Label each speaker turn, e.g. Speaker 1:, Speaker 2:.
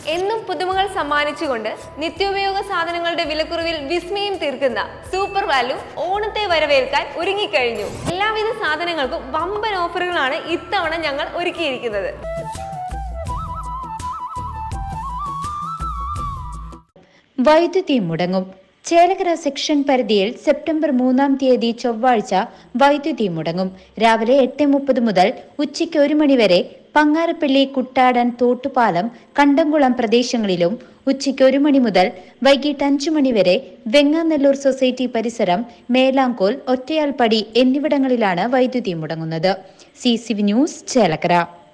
Speaker 1: എന്നും പുതുമകൾ സമ്മാനിച്ചുകൊണ്ട് നിത്യോപയോഗ സാധനങ്ങളുടെ വിലക്കുറവിൽ വിസ്മയം തീർക്കുന്ന സൂപ്പർ വാല്യൂ ഓണത്തെ വരവേൽക്കാൻ ഒരുങ്ങിക്കഴിഞ്ഞു എല്ലാവിധ സാധനങ്ങൾക്കും വമ്പൻ ഓഫറുകളാണ് ഇത്തവണ ഞങ്ങൾ ഒരുക്കിയിരിക്കുന്നത്
Speaker 2: വൈദ്യുതി മുടങ്ങും ചേലക്കര സെക്ഷൻ പരിധിയിൽ സെപ്റ്റംബർ മൂന്നാം തീയതി ചൊവ്വാഴ്ച വൈദ്യുതി മുടങ്ങും രാവിലെ എട്ട് മുപ്പത് മുതൽ ഉച്ചയ്ക്ക് ഒരു മണിവരെ പങ്ങാരപ്പള്ളി കുട്ടാടൻ തോട്ടുപാലം കണ്ടംകുളം പ്രദേശങ്ങളിലും ഉച്ചയ്ക്ക് ഒരു മണി മുതൽ വൈകിട്ട് അഞ്ചു മണിവരെ വെങ്ങാനല്ലൂർ സൊസൈറ്റി പരിസരം മേലാങ്കോൽ ഒറ്റയാൽപ്പടി എന്നിവിടങ്ങളിലാണ് വൈദ്യുതി മുടങ്ങുന്നത് C C V news Chelakkara